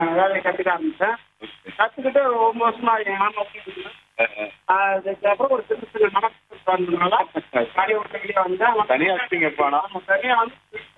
வேலையை கற்றுக்க ஆரம்பித்தேன் கற்றுக்கிட்டு ஒம்பது வருஷமா என் மாமா ஒப்பிட்டு அதுக்கப்புறம் ஒரு சின்ன சின்ன நமக்கு வந்ததுனால காரிய ஒட்டியே வந்து அவன் தனியா வச்சிட்டீங்கப்பா நான் ஆமா, தனியா வந்து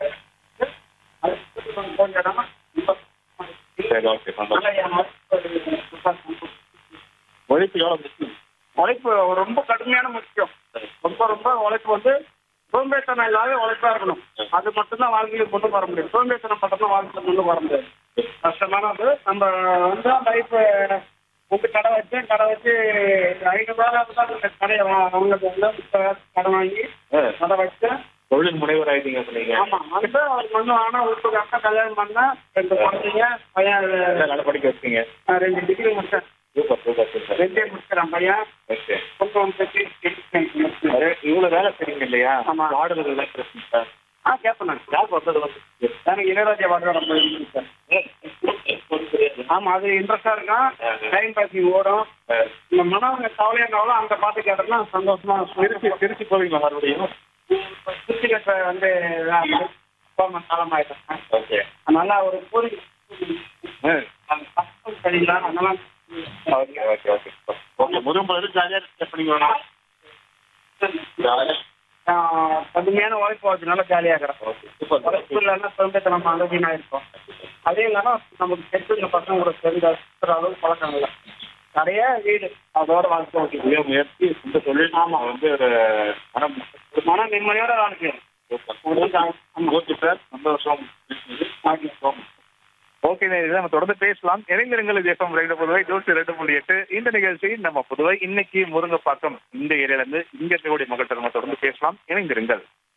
அதுக்கு கொஞ்சம் இடமா சரி ஓகே சந்தோஷம் நல்லா என் மகனுக்கு உழைப்பு எவ்வளோ முக்கியம் உழைப்பு ரொம்ப கடுமையான முக்கியம் ரொம்ப ரொம்ப உழைப்பு வந்து சோம்பேத்தனம் இல்லாத உழைப்பா இருக்கணும் அது மட்டும்தான் வாழ்க்கையில கொண்டு வர முடியும் சோம்பேத்தனம் மட்டும்தான் வாழ்க்கையில கொண்டு வர முடியாது கஷ்டமானது நம்ம வந்து லைஃப் வந்து கடை வச்சு கடை வச்சு ஐநூறுரூவா தான் இந்த கடையை வா- அவங்க வந்து கடன் வாங்கி கடை வச்சு தொழில் முனைவர் ஆயிட்டீங்க அப்ப நீங்க ஆமா வந்து அவருக்கு வந்து ஆனா ஒரு அக்கா கல்யாணம் பண்ணா ரெண்டு குழந்தைங்க பையன் எல்லாம் நல்லா படிக்க வச்சீங்க அஹ் ரெண்டு டிகிரி முடிச்சேன் சூப்பர் சூப்பர் சூப்பர் ரெண்டே முடிச்சிடறேன் பையன் ஓகே கொஞ்சம் முடிச்சு அரே, இவ்வளவு வேலை செய்றீங்க இல்லையா ஆமா. பாடல்கள் எல்லாம் கேட்பீங்க சார் ஆ கேட்பேன் நான் யார் வந்தது வந்து எனக்கு இளையராஜா பாட்டு ரொம்ப இன்ட்ரெஸ்ட் சார் ஆமா அது இன்ட்ரெஸ்டா இருக்கும் டைம் பாசிங் ஓடும் இந்த மனம் கவலையா இருந்தாலும் அந்த பாட்டு கேட்டோம்னா சந்தோஷமா திருச்சி திருச்சி போவீங்களா மறுபடியும் சுத்திகட்ட வந்து காலமாயிட்டேன் ஓகே நல்லா ஒரு பூரி சரிங்களா அதெல்லாம் ஓகே ஓகே ஓகே ஓகே முருகம்பது ஜாலியாக பண்ணீங்களா ஜாலியாக ஆஹ் கடுமையான உழைப்பு வச்சு நல்லா ஜாலியாக இருக்கிறேன் ஓகே சூப்பர் உழைப்பு இல்லைன்னா சொந்தத்தனம் அழகினா இருக்கும் அதே இல்லாம நமக்கு தெரிஞ்ச பசங்க கூட தெரிஞ்ச சுத்துற அளவுக்கு பழக்கம் இல்லை நிறைய வீடு அதோட வாழ்க்கை ஓகே சுய முயற்சி இந்த தொழில் ஆமா. வந்து ஒரு மனம் மன நிம்மதியோட வாழ்க்கை ஓகே சார் சந்தோஷம் ஓகே நேரில் நம்ம தொடர்ந்து பேசலாம் இளைஞர்கள் தேசம் ரெண்டு புதுவை நூற்றி ரெண்டு புள்ளி எட்டு இந்த நிகழ்ச்சி நம்ம புதுவை இன்னைக்கு முருங்கப்பாக்கம் இந்த ஏரியால இருந்து இங்க இருக்கக்கூடிய மக்கள்கிட்ட நம்ம தொடர்ந்து பேசலாம் இணைந்திருங்கள்